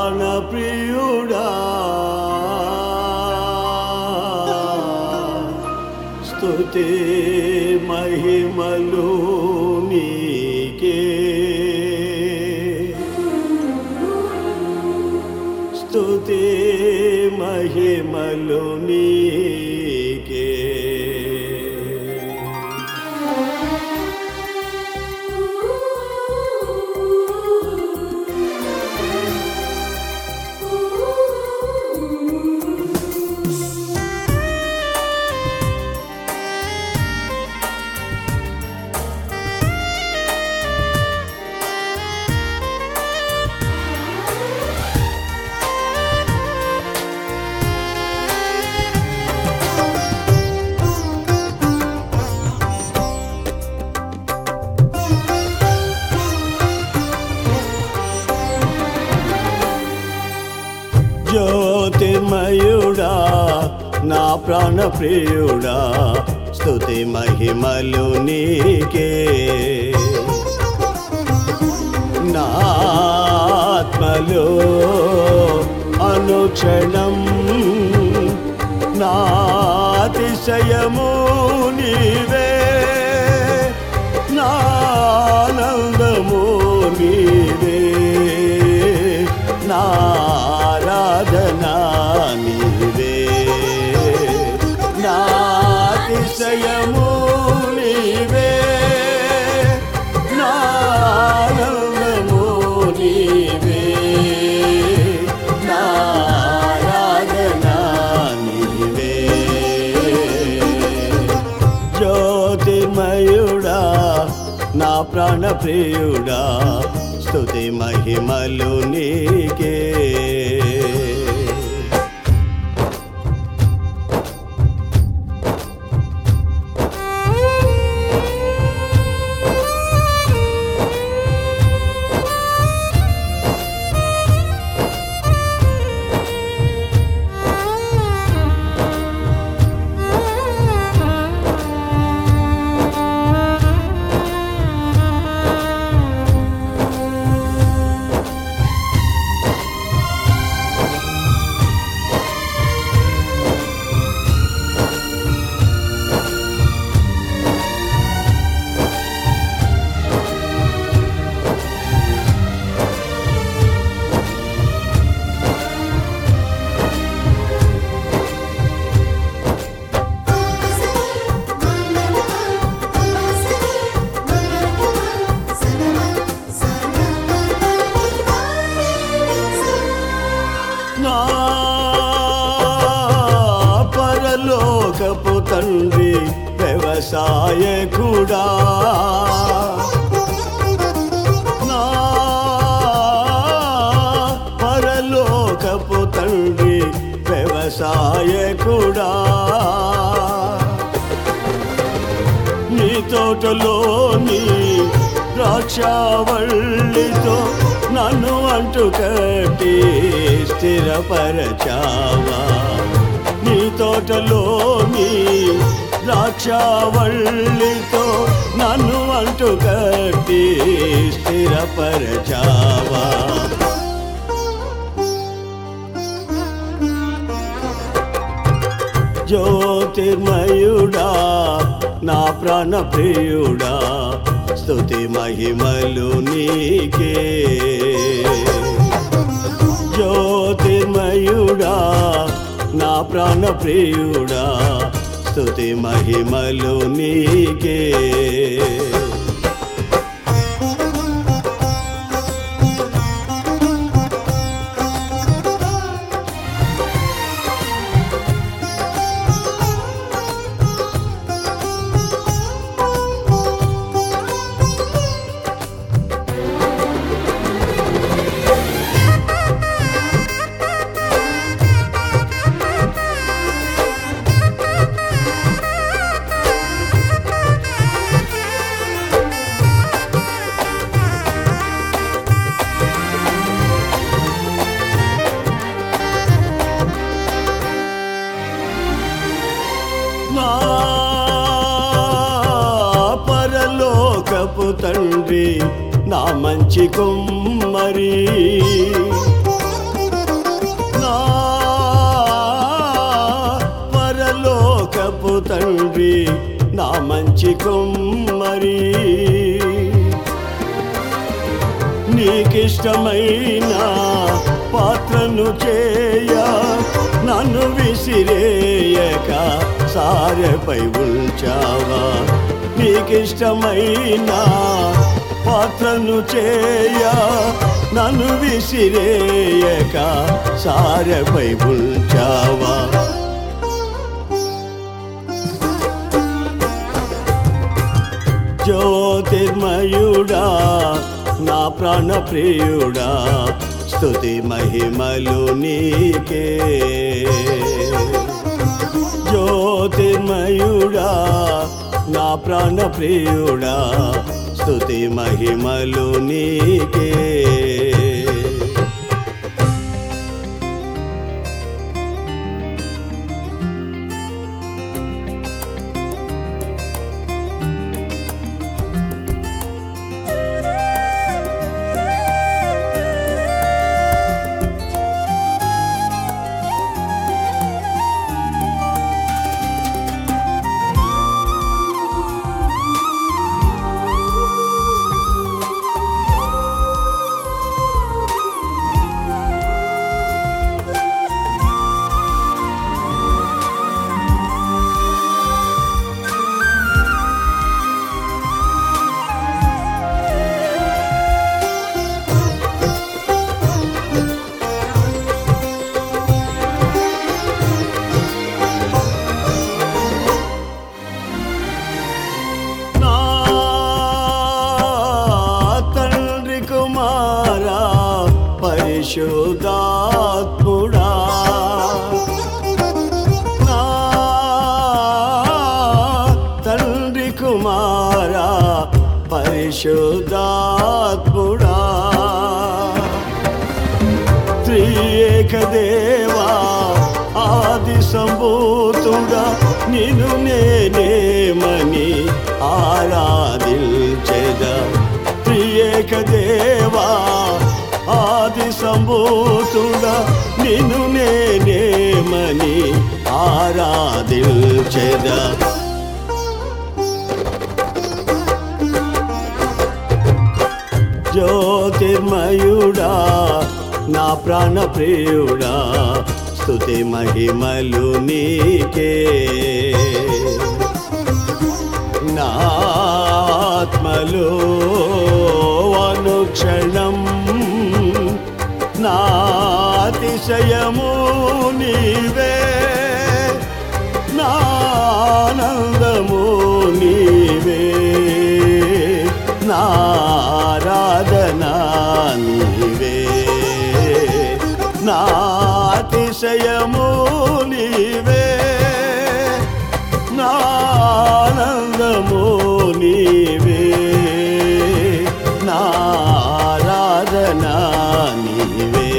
ప్రాణప్రియుడా స్తుతి మహిమలు నీకే స్తుతి మహిమలు నీకే జ్యోతిర్మయుడా నా ప్రాణప్రియుడా స్తుతి మహిమలు నీకే నా ఆత్మలో అనుక్షణం నా అతిశయము నీవే నా ఆనందము నీవే నా ఆరాధన నీవే నా అతిశయము నీవే నా ఆనందము నీవే నా ఆరాధన నీవే జ్యోతిర్మయుడా నా ప్రాణప్రియుడా స్తుతి మహిమలు నీకే నా పరలోకపు తండ్రి వ్యవసాయకుడా నా పరలోకపు తండ్రి వ్యవసాయకుడా నీ తోటలోని ద్రాక్షావళ్ళితో నన్ను అంటు కట్టి స్థిరపరచావా నీ తోటలోని ద్రాక్షావళ్ళితో నన్ను అంటు కట్టి స్థిరపరచావా జ్యోతిర్మయుడా నా ప్రాణప్రియుడా స్తుతి మహిమలు నీకే జ్యోతిర్మయుడా నా ప్రాణప్రియుడా స్తుతి మహిమలు నీకే నా పరలోకపు తండ్రి నా మంచి కుమ్మరి తండ్రి నా మంచి కొమ్మరి నీకిష్టమైన పాత్రను చేయ నన్ను విసిరేయక సారెపై ఉంచావా నీకిష్టమైన పాత్రను చేయ నన్ను విసిరేయక సారెపై ఉంచావా జ్యోతిర్మయుడా నా ప్రాణ ప్రియుడా స్తుతి మహిమలు నీకే జ్యోతిర్మయుడా నా ప్రాణ ప్రియుడా స్తుతి మహిమలు నీకే నా తండ్రి కుమారా పరిశుద్ధాత్ముడా నా తండ్రి కుమారా పరిశుద్ధాత్ముడా త్రియేక దేవా ఆది సంభూతుడా నిన్ను నేనేమని ఆరాధించెద త్రియేక దేవా ఆది సంభూతుడా నిన్ను నేనేమని ఆరాధించెదా జ్యోతిర్మయుడా నా ప్రాణ ప్రియుడా స్తుతి మహిమలు నీకే నా ఆత్మలో అనుక్షణం నా అతిశయము నీవే నా ఆనందము నీవే నారాధనా నీవే నా అతిశయము నీవే నా ఆనందము నీవే నారాధనా నీవే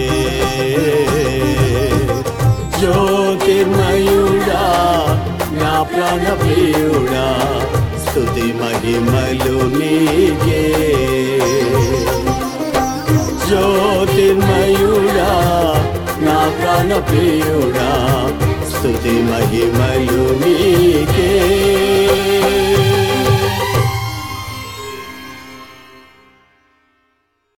జ్యోతిర్మయుడా నా ప్రాణ ప్రియుడా స్తుతి మహిమలు నీకే జ్యోతిర్మయుడా నా ప్రాణ ప్రియుడా స్తుతి మహిమలు నీకే